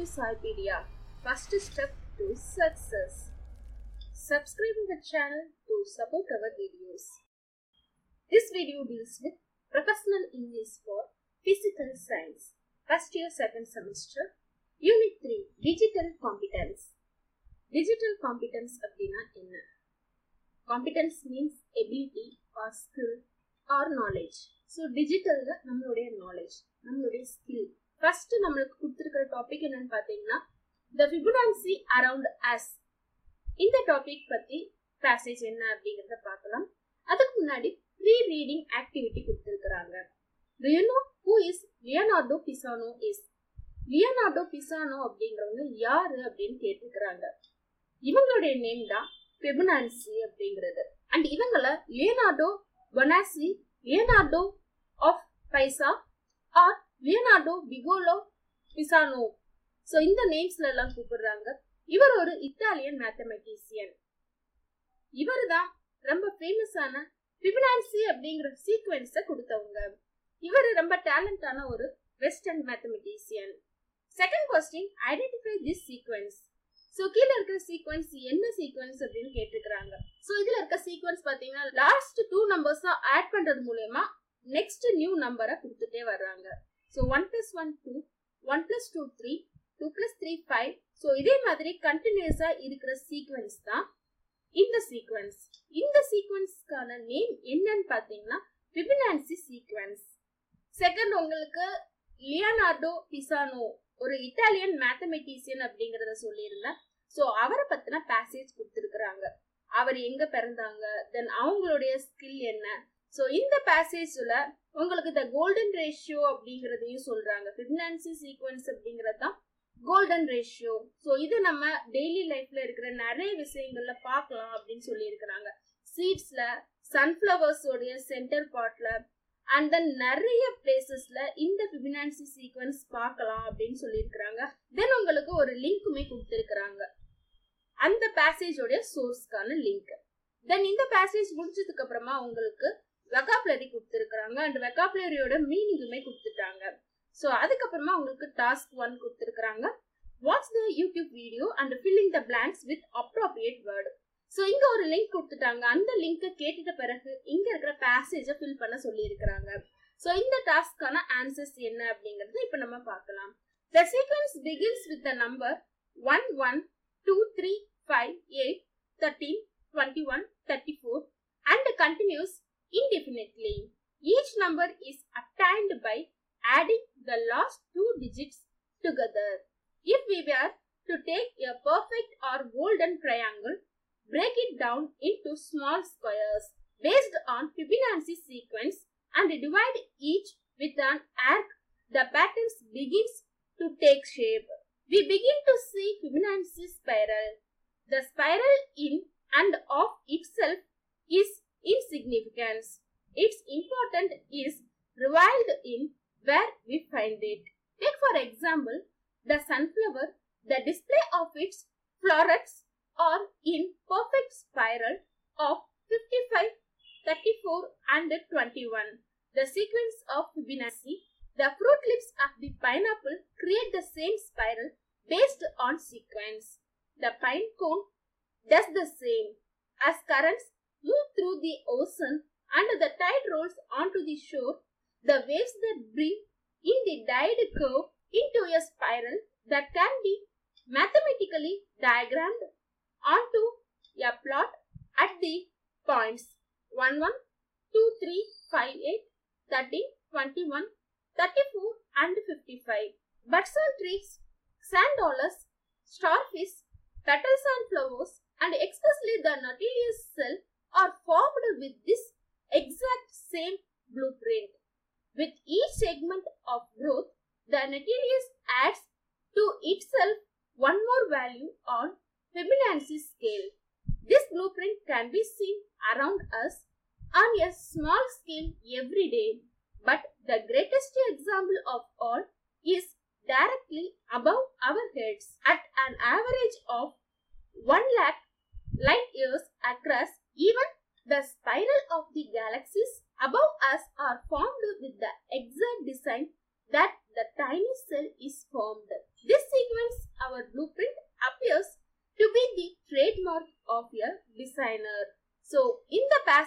Cypedia, first step to success. Subscribing the channel to support our videos. This video deals with professional English for physical science, first year, second semester, Unit 3, Digital Competence. Digital competence அப்படின்னா என்ன competence means ability or skill or knowledge so டிஜிட்டலில் நம்மளுடைய knowledge நம்மளுடைய skill first நம்மளுக்கு கொடுத்துருக்கிற topic என்னன்னு பார்த்தீங்கன்னா the Fibonacci around us இந்த டாபிக் பற்றி பேசேஜ் என்ன அப்படிங்கிறத பார்க்கலாம் அதுக்கு முன்னாடி ப்ரீ ரீடிங் ஆக்டிவிட்டி கொடுத்துருக்குறாங்க do you know who is Leonardo Pisano is Leonardo Pisano அப்படிங்கிறவங்க யாரு அப்படின்னு கேட்டுக்கிறாங்க இவங்களுடைய நேம் தான் பெபுனான்சி அப்படிங்கிறது அண்ட் இவங்கள Leonardo Bonacci Leonardo of Pisa or Leonardo Bigollo Pisano so இந்த நேம்ஸ்ல எல்லாம் கூப்பிடுறாங்க இவர் ஒரு இத்தாலியன் மேத்தமெட்டிசியன் இவர் தான் ரொம்ப ஃபேமஸான பிபினான்சி அப்படிங்கிற சீக்வன்ஸை கொடுத்தவங்க இவர் ரொம்ப டேலண்டான ஒரு western mathematician second question identify this sequence so கீழே இருக்கிற சீக்வன்ஸ் என்ன சீக்வன்ஸ் அப்படின்னு கேட்டிருக்கிறாங்க ஸோ இதுல இருக்க சீக்வன்ஸ் பாத்தீங்கன்னா லாஸ்ட் டூ நம்பர்ஸ் ஆட் பண்றது மூலயமா நெக்ஸ்ட் நியூ நம்பரை கொடுத்துட்டே வர்றாங்க so one plus one two one plus two three two plus three five so இதே மாதிரி கண்டினியூஸா இருக்கிற சீக்வன்ஸ் தான் இந்த சீக்வன்ஸ் இந்த சீக்வன்ஸ்க்கான நேம் என்னன்னு பாத்தீங்கன்னா பிபினான்சி சீக்வன்ஸ் செகண்ட் உங்களுக்கு லியனார்டோ பிசானோ ஒரு இட்டாலியன் மேத்தமெட்டிசியன் அப்படிங்கறத சொல்லியிருந்தேன் ஸோ அவரை பத்தின பேசேஜ் கொடுத்துருக்குறாங்க அவர் எங்க பிறந்தாங்க தென் அவங்களுடைய ஸ்கில் என்ன ஸோ இந்த பேசேஜ்ல உங்களுக்கு த கோல்டன் ரேஷியோ அப்படிங்கறதையும் சொல்றாங்க பிபினான்சி சீக்வன்ஸ் அப்படிங்கிறது தான் கோல்டன் ரேஷியோ ஸோ இது நம்ம டெய்லி லைஃப்ல இருக்கிற நிறைய விஷயங்கள்ல பார்க்கலாம் அப்படின்னு சொல்லி இருக்கிறாங்க சீட்ஸ்ல சன்ஃபிளவர்ஸோடைய சென்டர் பார்ட்ல அண்ட் தென் நிறைய பிளேசஸ்ல இந்த ஃபிபினான்சி சீக்வன்ஸ் பார்க்கலாம் அப்படின்னு சொல்லியிருக்கிறாங்க தென் உங்களுக்கு ஒரு லிங்க்குமே கொடுத்துருக்குறாங்க அந்த பேசேஜோடைய சோர்ஸ்க்கான லிங்க் தென் இந்த பேசேஜ் முடிச்சதுக்கு அப்புறமா உங்களுக்கு வெக்காபுலரி கொடுத்துருக்குறாங்க அண்ட் வெக்காபுலரியோட மீனிங்குமே கொடுத்துட்டாங்க ஸோ அதுக்கப்புறமா உங்களுக்கு டாஸ்க் ஒன் கொடுத்துருக்குறாங்க watch the YouTube video and filling the blanks with appropriate word so இங்க ஒரு லிங்க் கொடுத்துட்டாங்க அந்த லிங்கை கேட்டுட்ட பிறகு இங்க இருக்கிற பேசேஜை ஃபில் பண்ண சொல்லி இருக்கிறாங்க ஸோ இந்த டாஸ்க்கான ஆன்சர்ஸ் என்ன அப்படிங்கறது இப்போ நம்ம பார்க்கலாம் the sequence begins with the number one one two three five eight thirteen twenty one thirty four and continues indefinitely. Each number is obtained by adding the last two digits together. If we were to take a perfect or golden triangle, break it down into small squares based on Fibonacci sequence and divide each with an arc, the pattern begins to take shape. We begin to see Fibonacci spiral. The spiral in and of itself is insignificance. Its importance is revealed in where we find it. Take for example the sunflower, the display of its florets are in perfect spiral of 55, 34 and 21. The sequence of Fibonacci, the fruit leaves of the pineapple create the same spiral based on sequence. The pine cone does the same as currents move through the ocean and the tide rolls onto the shore, the waves that bring in the dyed curve into a spiral that can be mathematically diagrammed onto a plot at the points 1, 1, 2, 3, 5, 8, 30, 21, 34 and 55. Buds on trees, sand dollars, starfish, petals on flowers and especially the nautilus cell are formed with this exact same blueprint. With each segment of growth, the Nautilus adds to itself one more value on Fibonacci scale. This blueprint can be seen around us on a small scale every day, but the greatest example of all is directly above our heads at an average of 1 lakh light years across even the spiral of the galaxies above us are formed with the exact design that the tiny cell is formed. This sequence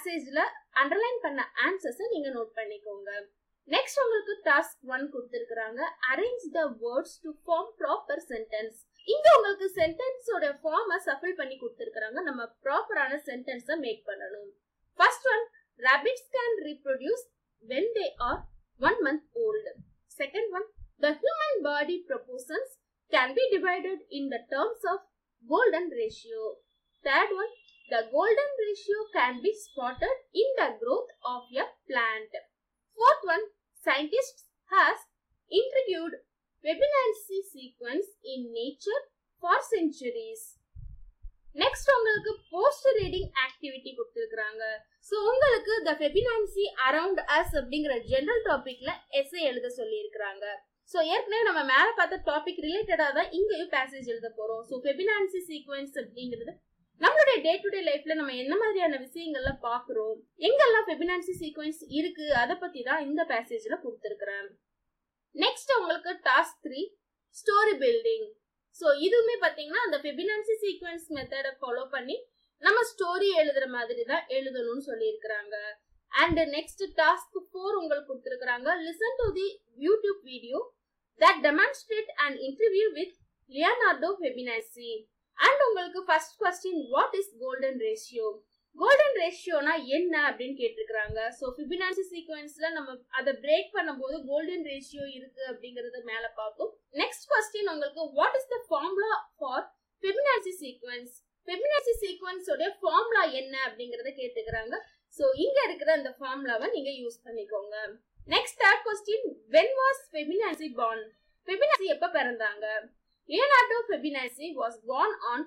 பேசேஜ்ல underline பண்ண ஆன்சர்ஸை நீங்க note பண்ணிக்கோங்க next உங்களுக்கு task one கொடுத்துருக்காங்க arrange the words to form proper sentence இங்க உங்களுக்கு சென்டென்ஸோட ஃபார்மை சஃபில் பண்ணி கொடுத்துருக்காங்க நம்ம ப்ராப்பரான சென்டென்ஸை மேக் பண்ணணும் first one rabbits can reproduce when they are one month old second one the human body proportions can be divided in the terms of golden ratio third one the golden ratio can be spotted in the growth of a plant fourth one scientists has introduced Fibonacci sequence in nature for centuries. Next உங்களுக்கு post reading activity கொடுத்துருக்காங்க so உங்களுக்கு the Fibonacci around us அப்படிங்கிற general டாபிக்ல essay எழுத சொல்லி இருக்கிறாங்க so ஏற்கனவே நம்ம மேலே பார்த்த டாபிக் ரிலேட்டடாக தான் இங்கேயும் பேசேஜ் எழுத போகிறோம் ஸோ ஃபெபினான்சி சீக்வன்ஸ் அப்படிங்கிறது நம்மளுடைய டே டு டே லைஃப்ல நம்ம என்ன மாதிரியான விஷயங்கள்லாம் பார்க்குறோம் எங்கெல்லாம் ஃபெபினான்சி சீக்வன்ஸ் இருக்கு அதை பத்தி தான் இந்த பேசேஜ்ல கொடுத்துருக்குறேன் நெக்ஸ்ட் உங்களுக்கு task three story building so இதுவுமே பார்த்தீங்கன்னா அந்த ஃபெபினான்சி சீக்வன்ஸ் மெத்தடை ஃபாலோ பண்ணி நம்ம ஸ்டோரி எழுதுற மாதிரி தான் எழுதணும்னு சொல்லியிருக்கிறாங்க அண்ட் நெக்ஸ்ட் டாஸ்க் ஃபோர் உங்களுக்கு கொடுத்துருக்காங்க listen to the YouTube video that demonstrate and interview with Leonardo Fibonacci and உங்களுக்கு first question what is golden ratio golden ரேஷியோனா என்ன அப்படின்னு கேட்டிருக்காங்க ஸோ ஃபிபினான்சி சீக்வன்ஸ்ல நம்ம அதை பிரேக் பண்ணும்போது கோல்டன் ரேஷியோ இருக்கு அப்படிங்கறத மேல பார்த்தோம் நெக்ஸ்ட் கொஸ்டின் உங்களுக்கு what is the formula for Fibonacci sequence Fibonacci சீக்வன்ஸோட ஃபார்முலா என்ன அப்படிங்கறத கேட்டுக்கிறாங்க ஸோ இங்க இருக்கிற அந்த ஃபார்முலாவை நீங்க யூஸ் பண்ணிக்கோங்க next third question when was Fibonacci born Fibonacci எப்ப பிறந்தாங்க Leonardo Fibonacci was born on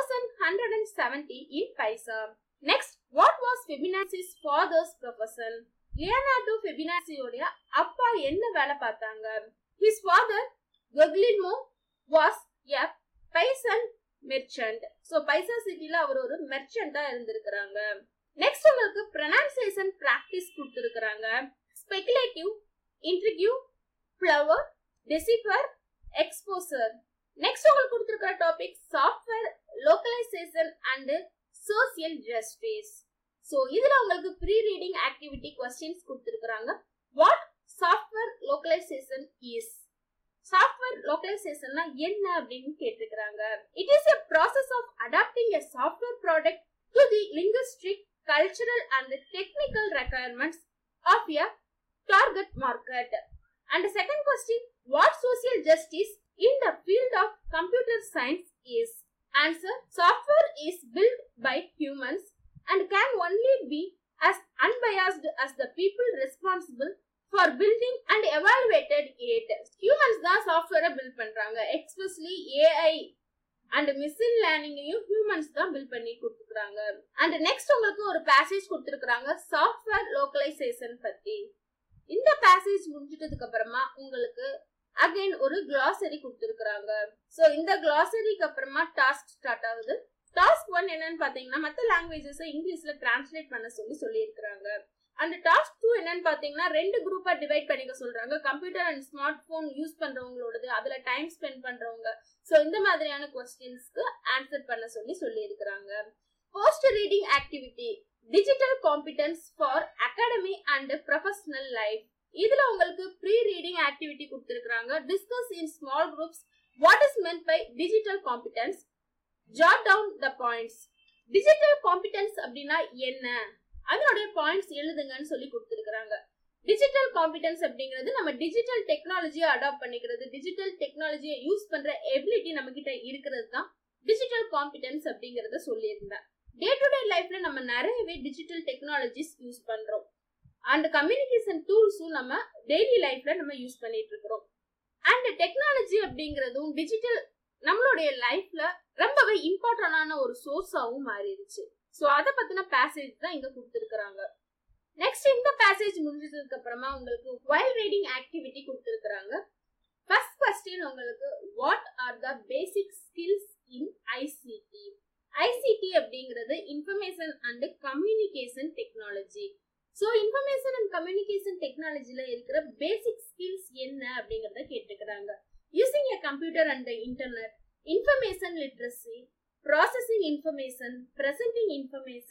1170 in Pisa. Next, what was Fibonacci's father's profession? Leonardo ஃபெபினாசியோடைய அப்பா என்ன வேலை பார்த்தாங்க his father Guglielmo was a Pisan merchant so Pisa சிட்டில அவர் ஒரு மெர்ச்சண்டா இருந்திருக்கிறாங்க நெக்ஸ்ட் உங்களுக்கு ப்ரொனன்சியேஷன் பிராக்டிஸ் கொடுத்துருக்காங்க speculative intrigue flower decipher exposure next உங்களுக்கு கொடுத்துருக்கிற topic software localisation and social justice so இதுல உங்களுக்கு ப்ரீ ரீடிங் ஆக்டிவிட்டி கொஸ்டின்ஸ் கொடுத்துருக்காங்க what software localisation is software லோக்கலைசேஷன்னா என்ன அப்படின்னு கேட்டிருக்கிறாங்க it is a process of adapting a software product to the linguistic cultural and technical requirements of a target market and second question what social justice in the field of computer science is answer software is built by humans and can only be as unbiased as the people responsible for building and evaluated it humans தான் சாஃப்ட்வேரை build பண்றாங்க especially AI and machine லேர்னிங்கையும் humans தான் build பண்ணி கொடுத்துருக்காங்க and next உங்களுக்கு ஒரு passage கொடுத்துருக்காங்க சாஃப்ட்வேர் லோக்கலைசேஷன் பத்தி இந்த பேசேஜ் முடிஞ்சிட்டதுக்கு அப்புறமா உங்களுக்கு அகைன் ஒரு கிளாசரி கொடுத்துருக்காங்க ஸோ இந்த கிளாசரிக்கு அப்புறமா டாஸ்க் ஸ்டார்ட் ஆகுது டாஸ்க் ஒன் என்னன்னு பாத்தீங்கன்னா மற்ற லாங்குவேஜஸ் இங்கிலீஷ்ல டிரான்ஸ்லேட் பண்ண சொல்லி சொல்லியிருக்கிறாங்க அந்த டாஸ்க் டூ என்னன்னு பாத்தீங்கன்னா ரெண்டு குரூப்பா டிவைட் பண்ணிக்க சொல்றாங்க computer and smart phone use பண்றவங்களோடது அதுல டைம் ஸ்பெண்ட் பண்றவங்க ஸோ இந்த மாதிரியான கொஸ்டின்ஸ்க்கு ஆன்சர் பண்ண சொல்லி சொல்லியிருக்கிறாங்க post reading activity digital competence for academy and professional life இதுல உங்களுக்கு ப்ரீ ரீடிங் ஆக்டிவிட்டி கொடுத்துருக்காங்க discuss in small groups what is meant by digital competence jot down the points digital competence அப்படின்னா என்ன அதனுடைய பாயிண்ட்ஸ் எழுதுங்கன்னு சொல்லி கொடுத்துருக்காங்க டிஜிட்டல் காம்பிடன்ஸ் அப்படிங்கிறது நம்ம டிஜிட்டல் டெக்னாலஜியை அடாப்ட் பண்ணிக்கிறது டிஜிட்டல் டெக்னாலஜியை யூஸ் பண்ற எபிலிட்டி நம்ம கிட்ட இருக்கிறது தான் டிஜிட்டல் காம்பிடன்ஸ் அப்படிங்கறத சொல்லியிருந்தேன் டே டு டே லைஃப்ல நம்ம நிறையவே டிஜிட்டல் டெக்னாலஜிஸ் யூஸ் பண்றோம் அண்ட் கம்யூனிகேஷன் டூல்ஸும் நம்ம டெய்லி லைஃப்ல நம்ம யூஸ் பண்ணிட்டு இருக்கிறோம் அண்ட் டெக்னாலஜி அப்படிங்கிறதும் டிஜிட்டல் நம்மளுடைய லைஃப்ல ரொம்பவே இம்பார்ட்டன்டான ஒரு சோர்ஸாவும் மாறிடுச்சு ஸோ அதை பத்தின பேசேஜ் தான் இங்க கொடுத்துருக்காங்க நெக்ஸ்ட் இந்த பேசேஜ் முடிஞ்சதுக்கு அப்புறமா உங்களுக்கு வைல் ரீடிங் ஆக்டிவிட்டி கொடுத்துருக்காங்க ஃபர்ஸ்ட் கொஸ்டின் உங்களுக்கு what are the basic skills in ICT ICT அப்படிங்கிறது information and communication technology so information and communication டெக்னாலஜில இருக்கிற பேசிக் ஸ்கில்ஸ் என்ன அப்படிங்கறத கேட்டுக்கிறாங்க using a computer and internet information literacy processing information presenting information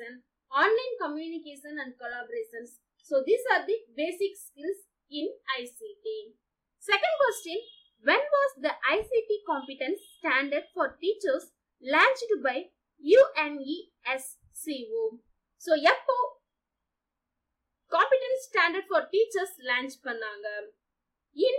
online communication and collaborations. So these are the basic skills in ICT. Second question, when was the ICT competence standard for teachers launched by UNESCO? So எப்போ competence standard for teachers launch பண்ணாங்க in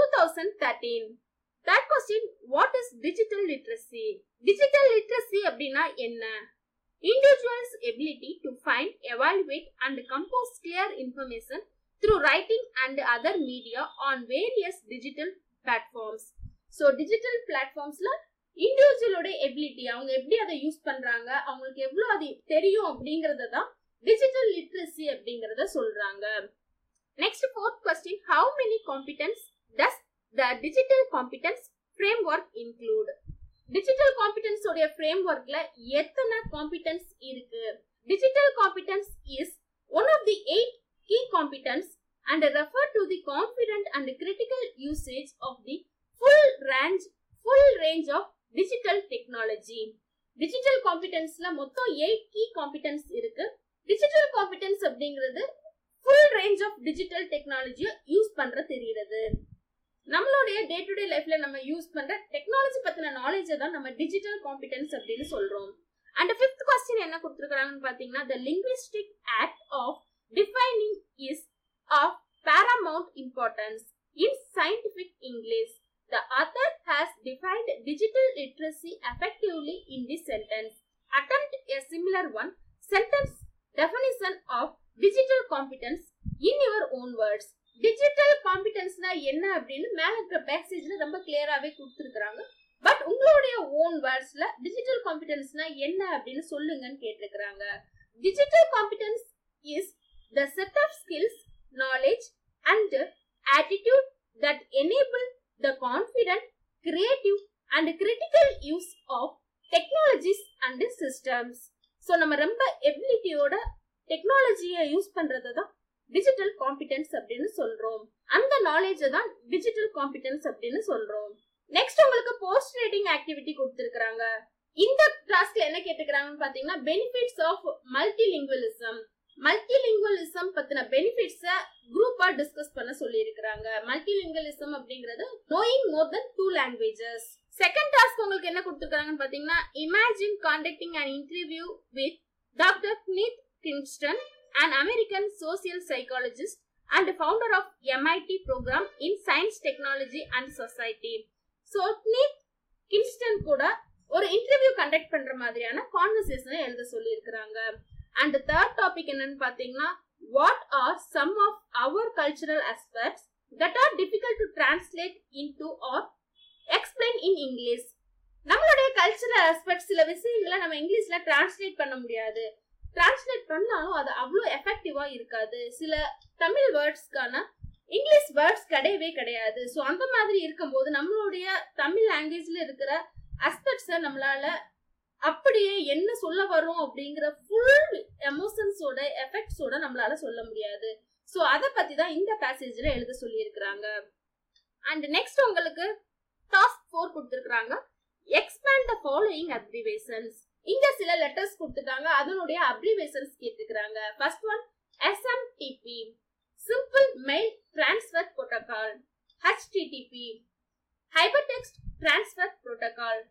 2013 Third question, what is digital literacy? Digital literacy அப்படின்னா என்ன individual's ability to find, evaluate and compose clear information through writing and other media on various digital platforms. So digital பிளாட்ஃபார்ம்ஸ்ல இண்டிவிஜுவலோட ability அவங்க எப்படி அதை use பண்றாங்க அவங்களுக்கு எவ்வளவு அது தெரியும் அப்படிங்கறத தான் டிஜிட்டல் லிட்ரஸி அப்படிங்கறத சொல்றாங்க next fourth question how many competence does the digital competence framework include digital competence உடைய ஃப்ரேம் ஒர்க்ல எத்தனை காம்பிடன்ஸ் இருக்கு digital competence is one of the eight key competence and refer to the confident and critical usage of the full range full range of digital technology digital competenceல மொத்தம் 8 key competence இருக்கு digital competence அப்படிங்கிறது full range of digital technology use பண்ற தெரியுறது நம்மளுடைய day to day லைஃப்ல நம்ம use பண்ற டெக்னாலஜி பத்தின நாலேஜை தான் நம்ம டிஜிட்டல் காம்பிடன்ஸ் அப்படின்னு சொல்றோம் அண்ட் ஃபிஃப்த் கொஸ்டின் என்ன கொடுத்துருக்காங்கன்னு பாத்தீங்கன்னா the linguistic act of defining is of paramount importance in scientific English. The author has defined digital literacy effectively in this sentence. Attempt a similar one. Sentence definition of digital competence in your own words. Digital காம்பிடன்ஸ்னா என்ன அப்படின்னு மேல இருக்கிற பேசேஜ்ல ரொம்ப கிளியராவே கொடுத்துருக்காங்க but உங்களுடைய own வேர்ட்ஸ்ல digital காம்பிடன்ஸ்னா என்ன அப்படின்னு சொல்லுங்கன்னு கேட்டிருக்கிறாங்க digital competence is the set of skills knowledge and attitude that enable the confident, creative and critical use of technologies and systems. So நம்ம ரொம்ப எபிலிட்டியோட டெக்னாலஜியை யூஸ் பண்றது தான் டிஜிட்டல் காம்பிடன்ஸ் அப்படின்னு சொல்றோம் அந்த நாலேஜை தான் டிஜிட்டல் காம்பிடன்ஸ் அப்படின்னு சொல்றோம் நெக்ஸ்ட் உங்களுக்கு போஸ்ட் ரேட்டிங் ஆக்டிவிட்டி கொடுத்துருக்காங்க இந்த கிளாஸ்ல என்ன கேட்டுக்கிறாங்கன்னு பாத்தீங்கன்னா பெனிஃபிட்ஸ் ஆஃப் மல்டிலிங்குவலிசம் மல்டிலிங்குவலிசம் பத்தின பெனிஃபிட்ஸ குரூப்பா டிஸ்கஸ் பண்ண சொல்லி இருக்கிறாங்க மல்டிலிங்குவலிசம் அப்படிங்கிறது knowing more then two languages second task உங்களுக்கு என்ன கொடுத்துருக்காங்கன்னு பாத்தீங்கன்னா imagine contacting and interview with doctor Nith Kingston an American social psychologist and founder of MIT program in science, technology and society. So Nith Kingston கூட ஒரு interview conduct பண்ற மாதிரியான கான்வர்சேஷனை எழுத சொல்லி இருக்கிறாங்க அண்ட் தேர்ட் டாபிக் என்னன்னு பாத்தீங்கன்னா what are some of our cultural aspects that are difficult to translate into or explain in English நம்மளுடைய கல்ச்சுரல் அஸ்பெக்ட் சில விஷயங்களை நம்ம இங்கிலீஷ்ல டிரான்ஸ்லேட் பண்ண முடியாது டிரான்ஸ்லேட் பண்ணாலும் அது அவ்வளோ எஃபெக்டிவா இருக்காது சில தமிழ் வேர்ட்ஸ்க்கான இங்கிலீஷ் வேர்ட்ஸ் கிடையவே கிடையாது ஸோ அந்த மாதிரி இருக்கும்போது நம்மளுடைய தமிழ் லாங்குவேஜ்ல இருக்கிற அஸ்பெக்ட்ஸை நம்மளால அப்படியே என்ன சொல்ல வரும் அப்படிங்கிற ஃபுல் எமோஷன்ஸோட எஃபெக்ட்ஸோட நம்மளால சொல்ல முடியாது ஸோ அதை பத்தி தான் இந்த பேசேஜ்ல எழுத சொல்லி இருக்கிறாங்க அண்ட் நெக்ஸ்ட் உங்களுக்கு டாஸ்க் ஃபோர் கொடுத்துருக்காங்க எக்ஸ்பேண்ட் த ஃபாலோயிங் அப்ரிவேஷன்ஸ் இங்க சில லெட்டர்ஸ் கொடுத்துட்டாங்க அதனுடைய அப்ரிவேஷன்ஸ் கேட்டுக்கிறாங்க first one SMTP simple mail transfer protocol HTTP hypertext transfer protocol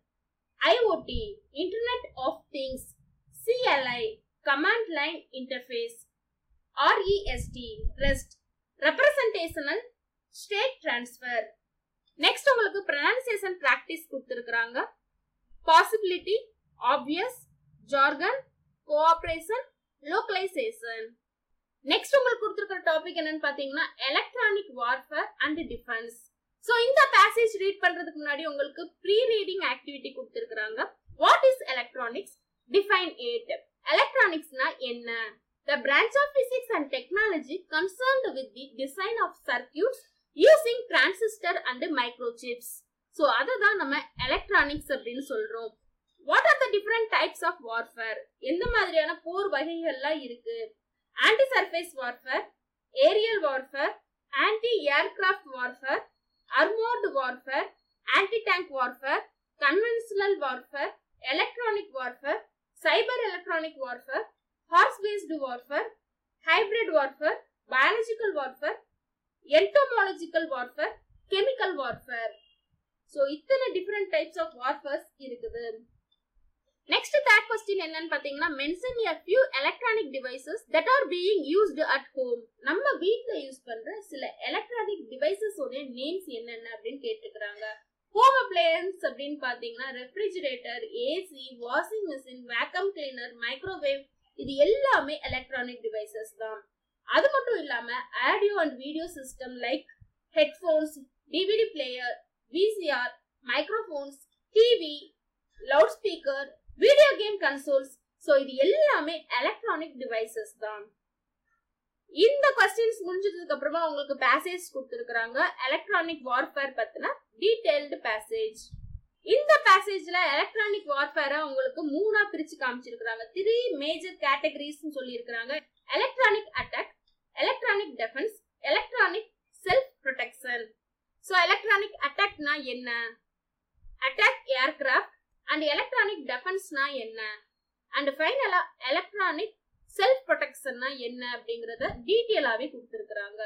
IOT internet of things CLI command line interface R E S T REST representational state transfer next உங்களுக்கு pronunciation practice கொடுத்துருக்குறாங்க possibility obvious jargon cooperation localisation next உங்களுக்கு கொடுத்துருக்கிற topic என்னன்னு பாத்தீங்கன்னா electronic warfare and defence so இந்த passage read பண்றதுக்கு முன்னாடி உங்களுக்கு ப்ரீ ரீடிங் ஆக்டிவிட்டி கொடுத்துருக்காங்க what is electronics define it எலக்ட்ரானிக்ஸ்னா என்ன the branch of physics and technology concerned with the design of circuits using transistor and microchips so அதை தான் நம்ம எலக்ட்ரானிக்ஸ் அப்படின்னு சொல்றோம் what are the different types of warfare எந்த மாதிரியான போர் வகைகள்லாம் இருக்கு anti surface warfare aerial warfare anti aircraft warfare armoured warfare anti tank warfare conventional warfare electronic warfare cyber electronic warfare horse based warfare hybrid warfare biological warfare entomological warfare chemical warfare so இத்தனை different types of warfares இருக்குது next third question என்னன்னு பாத்தீங்கன்னா mention a few electronic devices that are being used at home நம்ம வீட்ல use பண்ற சில electronic devices உடைய names என்னென்ன அப்படின்னு கேட்டுக்கிறாங்க ஹோம் அப்ளையன்ஸ் அப்படின்னு பாத்தீங்கன்னா refrigerator AC washing machine vacuum cleaner microwave இது எல்லாமே எலக்ட்ரானிக் டிவைசஸ் தான் அது மட்டும் இல்லாம audio and video system like headphones DVD player VCR microphones TV loud speaker video game consoles so இது எல்லாமே எலக்ட்ரானிக் டிவைசஸ் தான் இந்த கொஸ்டின்ஸ் முடிஞ்சதுக்கு அப்புறமா உங்களுக்கு பேசேஜ் கொடுத்துருக்காங்க எலக்ட்ரானிக் வார்ஃபேர் பத்தின டீடைல்டு பேசேஜ் இந்த பேசேஜ்ல எலக்ட்ரானிக் வார்ஃபேரை உங்களுக்கு மூணா பிரிச்சு காமிச்சிருக்காங்க த்ரீ மேஜர் கேட்டகரிஸ் சொல்லியிருக்காங்க electronic attack electronic defence electronic self protection so electronic அட்டாக்னா என்ன அட்டாக் ஏர்கிராஃப்ட் அண்ட் எலக்ட்ரானிக் டிஃபென்ஸ்னா என்ன அண்ட் ஃபைனலா எலக்ட்ரானிக் செல்ஃப் ப்ரொடெக்ஷன்னா என்ன அப்படிங்கறத டீட்டெயிலாவே கொடுத்துருக்காங்க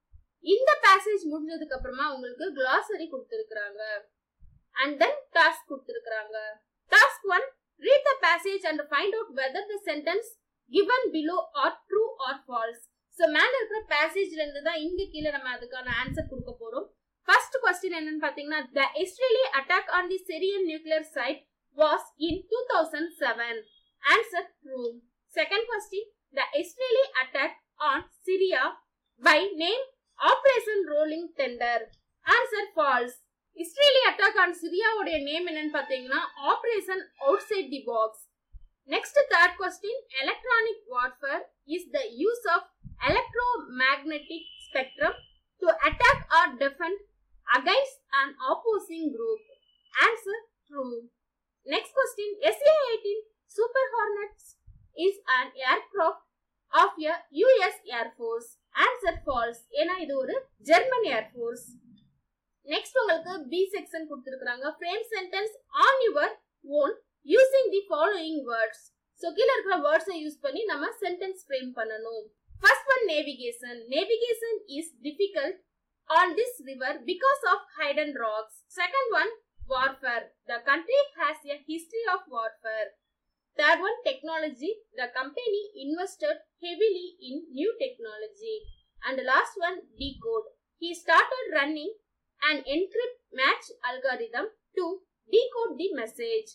இந்த பேசேஜ் முடிஞ்சதுக்கு அப்புறமா உங்களுக்கு கிளாசரி கொடுத்துருக்காங்க அண்ட் தென் டாஸ்க் கொடுத்துருக்காங்க task one read the passage and find out whether the sentence given below are true or false so மேல இருக்கிற பேசேஜ்ல இருந்து தான் இங்க கீழே நம்ம அதுக்கான ஆன்சர் கொடுக்க போறோம் ஃபர்ஸ்ட் கொஸ்டின் என்னன்னு பாத்தீங்கன்னா the Israeli attack on the Syrian nuclear site was in two thousand seven answer true second question the Israeli attack on Syria by name operation rolling tender answer false Israeli attack on சிரியாவுடைய name என்னன்னு பாத்தீங்கன்னா operation outside the box next third question electronic warfare is the use of electromagnetic spectrum to attack or defend against an opposing group. Answer true. Next question SA-18 Super Hornets is an aircraft of a US Air Force. Answer false. ஏன்னா இது ஒரு German air force next உங்களுக்கு B section கொடுத்துருக்காங்க frame sentence on your own using the following words so கீழே இருக்கிற வேர்ட்ஸை use பண்ணி நம்ம சென்டென்ஸ் ஃப்ரேம் பண்ணணும் First one navigation. Navigation is difficult on this river because of hidden rocks. Second one warfare. The country has a history of warfare. Third one technology. The company invested heavily in new technology. And the last one decode. He started running an encrypt match algorithm to decode the message.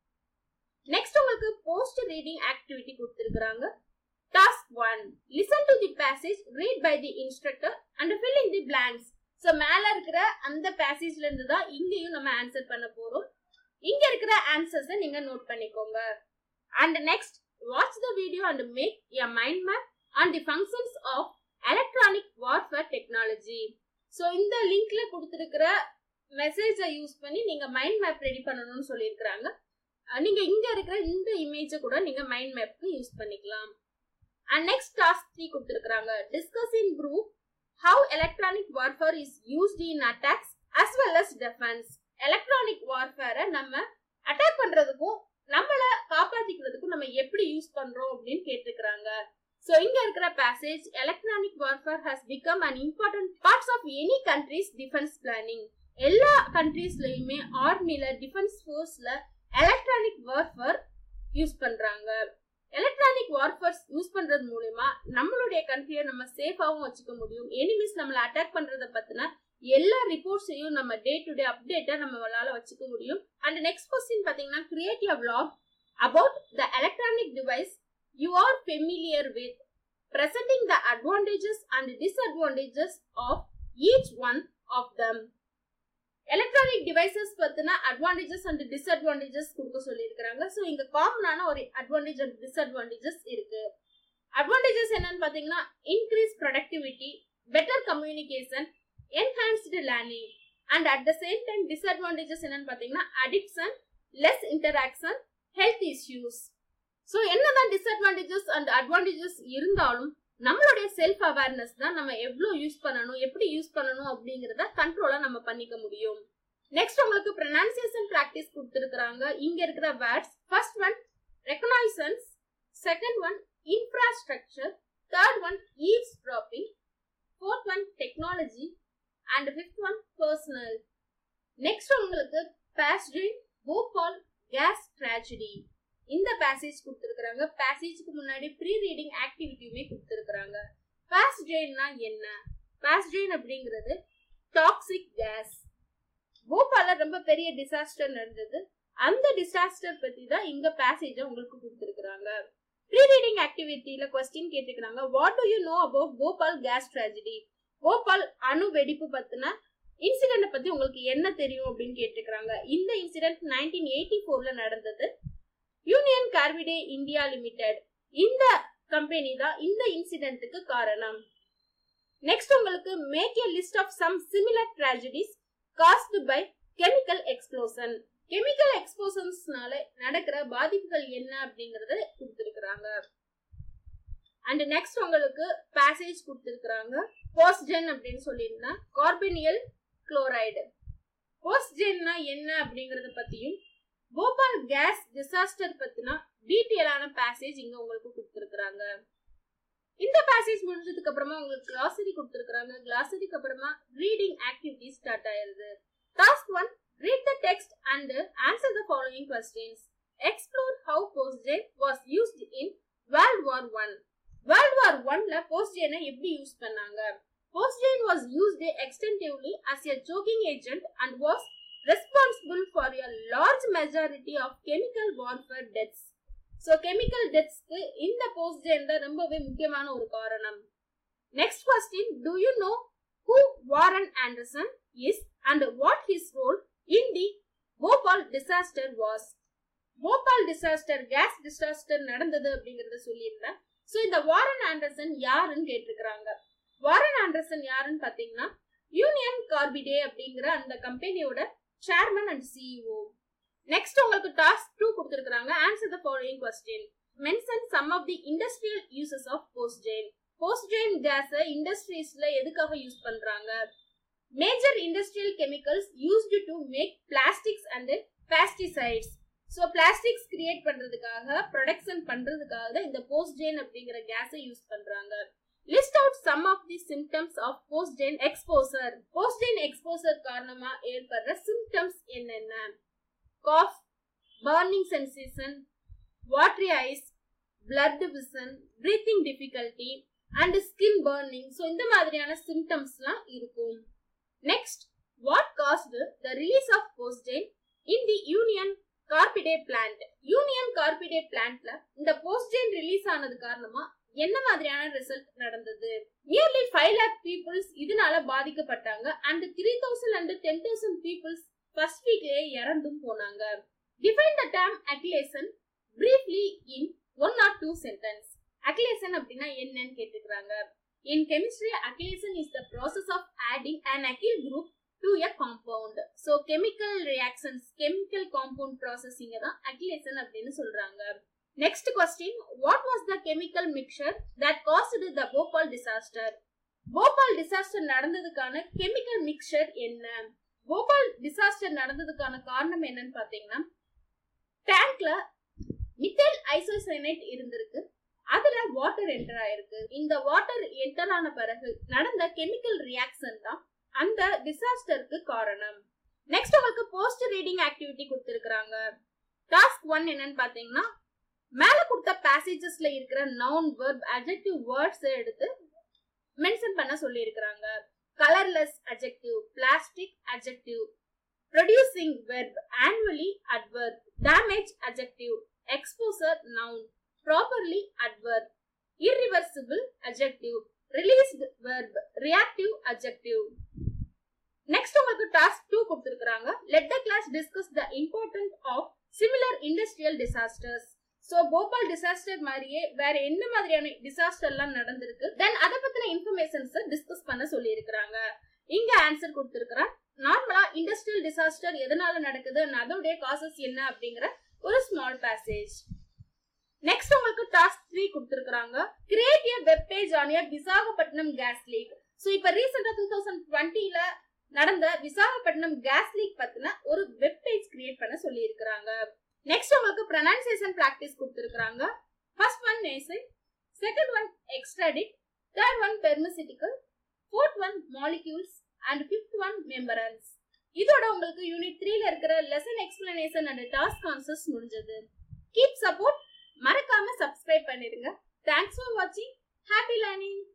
Next உங்களுக்கு post reading activity கொடுத்துருக்காங்க task one listen to the passage read by the instructor and fill in the blanks so மேல இருக்கிற அந்த பேசேஜ்ல இருந்து தான் இங்கேயும் நம்ம answer பண்ண போறோம் இங்க இருக்கிற ஆன்சர்ஸை நீங்க நோட் பண்ணிக்கோங்க and next watch the video and make a mind map on the functions of electronic warfare technology so இந்த லிங்க்ல கொடுத்துருக்கிற மெசேஜை யூஸ் பண்ணி நீங்க மைண்ட் மேப் ரெடி பண்ணணும்னு சொல்லியிருக்கிறாங்க நீங்க இங்க இருக்கிற இந்த இமேஜை கூட நீங்க மைண்ட் மேப்க்கு யூஸ் பண்ணிக்கலாம் அண்ட் நெக்ஸ்ட் டாஸ்க் த்ரீ கொடுத்துருக்காங்க discuss in group how electronic warfare is used in attacks as well as defence electronic வார்ஃபேரை நம்ம அட்டாக் பண்றதுக்கும் நம்மள காப்பாத்திக்கிறதுக்கும் நம்ம எப்படி யூஸ் பண்றோம் அப்படின்னு கேட்டிருக்கிறாங்க ஸோ இங்க இருக்கிற passage electronic warfare has become an important parts of any country's defence planning எல்லா கண்ட்ரீஸ்லயுமே ஆர்மில டிஃபென்ஸ் ஃபோர்ஸ்ல எலக்ட்ரானிக் வார்ஃபேர் யூஸ் பண்றாங்க எலக்ட்ரானிக் வார்ஃபேர்ஸ் யூஸ் பண்றது மூலயமா நம்மளுடைய கண்ட்ரியை நம்ம சேஃபாவும் வச்சுக்க முடியும் எனிமிஸ் நம்மள அட்டாக் பண்றத பத்தின எல்லா ரிப்போர்ட்ஸையும் நம்ம டே டு டே அப்டேட்டா நம்மளால வச்சுக்க முடியும் அண்ட் நெக்ஸ்ட் கொஸ்டின் பாத்தீங்கன்னா create a vlog about the electronic device you are familiar with presenting the advantages and disadvantages of each one of them electronic devices பத்தின அட்வான்டேஜஸ் அண்ட் டிஸ்அட்வான்டேஜஸ் கொடுக்க சொல்லியிருக்கிறாங்க so இங்க காமனான ஒரு அட்வான்டேஜ் அண்ட் டிஸ்அட்வான்டேஜஸ் இருக்கு advantages என்னன்னு பாத்தீங்கன்னா increase productivity better communication enhanced learning and at the same time disadvantages என்னன்னு பாத்தீங்கன்னா addiction less interaction health issues so என்னதான் டிஸ்அட்வான்டேஜஸ் அண்ட் அட்வான்டேஜஸ் இருந்தாலும் நம்மளுடைய செல்ஃப் அவேர்னஸ் தான் நம்ம எவ்வளோ யூஸ் பண்ணணும் எப்படி யூஸ் பண்ணணும் அப்படிங்கறத கண்ட்ரோலா நம்ம பண்ணிக்க முடியும் நெக்ஸ்ட் உங்களுக்கு ப்ரொனன்சியேஷன் ப்ராக்டிஸ் கொடுத்துருக்காங்க இங்க இருக்கிற words first one reconnaissance second one infrastructure. Third one, eavesdropping. Fourth one, technology. And fifth one, personal. Next உங்களுக்கு பேஸ்டின் போபால் கேஸ் ட்ராஜடி இந்த பேசேஜ் கொடுத்துருக்காங்க பேசேஜ்க்கு முன்னாடி ப்ரீ ரீடிங் ஆக்டிவிட்டியுமே கொடுத்துருக்காங்க பாஸ் ட்ரெயின்னா என்ன பாஸ் ட்ரெயின் அப்படிங்கிறது டாக்ஸிக் கேஸ் போபால ரொம்ப பெரிய டிசாஸ்டர் நடந்தது அந்த டிசாஸ்டர் பத்தி தான் இங்க பேசேஜ உங்களுக்கு கொடுத்துருக்காங்க ப்ரீ ரீடிங் ஆக்டிவிட்டியில கொஸ்டின் கேட்டுக்கிறாங்க what do you know about Bhopal gas tragedy Bhopal அணு வெடிப்பு பத்தின இன்சிடென்ட் பத்தி உங்களுக்கு என்ன தெரியும் அப்படின்னு கேட்டுக்கிறாங்க இந்த இன்சிடென்ட் நைன்டீன் எயிட்டி ஃபோர்ல நடந்தது யூனியன் கார்பிடே இந்தியா லிமிடெட் இந்த கம்பெனி தான் இந்த இன்சிடென்ட்டுக்கு காரணம் நெக்ஸ்ட் உங்களுக்கு make a list of some similar tragedies caused by chemical explosion chemical எக்ஸ்ப்ளோசன்ஸ்னால நடக்கிற பாதிப்புகள் என்ன அப்படிங்கறத கொடுத்திருக்கிறாங்க அண்ட் நெக்ஸ்ட் உங்களுக்கு பேசேஜ் கொடுத்திருக்கிறாங்க போஸ்ட்ஜென் அப்படின்னு சொல்லியிருந்தா கார்பனியல் குளோரைடு போஸ்ட்ஜென்னா என்ன அப்படிங்கறத பத்தியும் போபால் கேஸ் டிசாஸ்டர் பத்தினா டீட்டெயிலான பேசேஜ் இங்க உங்களுக்கு கொடுத்திருக்கிறாங்க இந்த பேசேஜ் முடிஞ்சதுக்கு அப்புறமா உங்களுக்கு கிளாசரி கொடுத்திருக்காங்க கிளாசரிக்கு அப்புறமா ரீடிங் ஆக்டிவிட்டி ஸ்டார்ட் ஆயிருது task one read the text and answer the following questions explore how phosgene was used in World War One World War ஒன்ல போஸ்ட்ஜெனை எப்படி யூஸ் பண்ணாங்க phosgene was used extensively as a choking agent and was responsible for a large majority of chemical warfare deaths so chemical டெத்ஸ்க்கு இந்த phosgene தான் ரொம்பவே முக்கியமான ஒரு காரணம் next question do you know who Warren Anderson is and what his role in the Bhopal disaster was Bhopal disaster gas disaster நடந்தது அப்படிங்கறத சொல்லியிருந்தேன் ஸோ இந்த வாரன் ஆண்டர்சன் யாருன்னு கேட்டிருக்கிறாங்க வாரன் ஆண்டர்சன் யாருன்னு பாத்தீங்கன்னா யூனியன் கார்பிடே அப்படிங்கிற அந்த கம்பெனியோட சேர்மன் அண்ட் சிஇஓ நெக்ஸ்ட் உங்களுக்கு டாஸ்க் டூ கொடுத்துருக்காங்க answer the following question mention some of the industrial uses of phosgene phosgene கேஸை இண்டஸ்ட்ரீஸ்ல எதுக்காக யூஸ் பண்றாங்க major industrial chemicals used to make plastics and pesticides so plastics create பண்றதுக்காக production பண்றதுக்காக தான் இந்த போஸ்ட்ஜெயின் அப்படிங்கிற கேஸை யூஸ் பண்றாங்க list out some of the symptoms of phosgene exposure phosgene exposure காரணமா ஏற்படுற சிம்டம்ஸ் என்னென்ன cough burning sensation watery eyes blurred vision breathing difficulty and skin burning so இந்த மாதிரியான சிம்டம்ஸ்லாம் இருக்கும் next what caused the release of phosgene in the Union Carbide plant Union Carbide பிளான்ட்ல இந்த phosgene release ஆனது காரணமா என்ன மாதிரியான ரிசல்ட் நடந்தது நியர்லி ஃபைவ் லேக் பீப்புள்ஸ் இதனால பாதிக்கப்பட்டாங்க and three thousand and ten thousand peoples first வீக்லயே இறந்தும் போனாங்க define the term acylation briefly in one or two sentence acylation அப்படின்னா என்னன்னு கேட்டுக்கிறாங்க in chemistry acylation is the process of adding an acyl group to a compound so chemical reactions chemical compound ப்ராசஸிங்க தான் acylation அப்படின்னு சொல்றாங்க next question what was the chemical mixture that caused the Bhopal disaster Bhopal disaster நடந்ததுக்கான chemical mixer என்ன Bhopal disaster நடந்ததுக்கான காரணம் என்னன்னு பாத்தீங்கன்னா டேங்க்ல மித்தேல் ஐசோசைனைட் இருந்திருக்கு அதுல வாட்டர் என்டர் ஆயிருக்கு இந்த வாட்டர் என்டர் ஆன பிறகு நடந்த கெமிக்கல் ரியாக்ஷன் தான் அந்த டிசாஸ்டருக்கு காரணம் நெக்ஸ்ட் உங்களுக்கு போஸ்ட் ரீடிங் ஆக்டிவிட்டி கொடுத்திருக்காங்க டாஸ்க் ஒன் என்னன்னு பாத்தீங்கன்னா மேல கொடுத்த பேசேஜஸ்ல இருக்கிற நவுன் வெர்ப் அட்ஜெக்டிவ் வேர்ட்ஸ் எடுத்து மென்ஷன் பண்ண சொல்லி இருக்கிறாங்க colourless adjective plastic adjective producing verb annually adverb damage adjective exposure noun properly adverb irreversible adjective released verb reactive adjective next உங்களுக்கு டாஸ்க் டூ கொடுத்துருக்காங்க let the class discuss the important of similar industrial disasters so Bhopal disaster மாதிரியே வேற என்ன மாதிரியான disaster எல்லாம் நடந்திருக்கு தென் அதை பத்தின இன்ஃபர்மேஷன்ஸ் டிஸ்கஸ் பண்ண சொல்லி இருக்கிறாங்க இங்க ஆன்சர் கொடுத்திருக்கிறேன் நார்மலா இண்டஸ்ட்ரியல் டிசாஸ்டர் எதனால நடக்குது அதோடைய காசஸ் என்ன அப்படிங்கிற ஒரு ஸ்மால் பேசேஜ் நெக்ஸ்ட் உங்களுக்கு டாஸ்க் த்ரீ கொடுத்திருக்காங்க create a web page on a Visakhapatnam gas leak so இப்போ ரீசெண்டா டூ தௌசண்ட் டுவெண்ட்டில நடந்த விசாகப்பட்டினம் கேஸ் லீக் பத்தின ஒரு வெப் பேஜ் கிரியேட் பண்ண சொல்லி இருக்கிறாங்க நெக்ஸ்ட் உங்களுக்கு ப்ரொனன்சியேஷன் பிராக்டிஸ் கொடுத்திருக்காங்க first one nausea second one extradite, third one permacetical, fourth one molecules and fifth one membranes. இதோட உங்களுக்கு யூனிட் த்ரீல இருக்கிற lesson explanation and task answers முடிஞ்சது கீப் சப்போர்ட் மறக்காம சப்ஸ்கிரைப் பண்ணிடுங்க தேங்க்ஸ் ஃபார் வாட்சிங் ஹாப்பி லேர்னிங்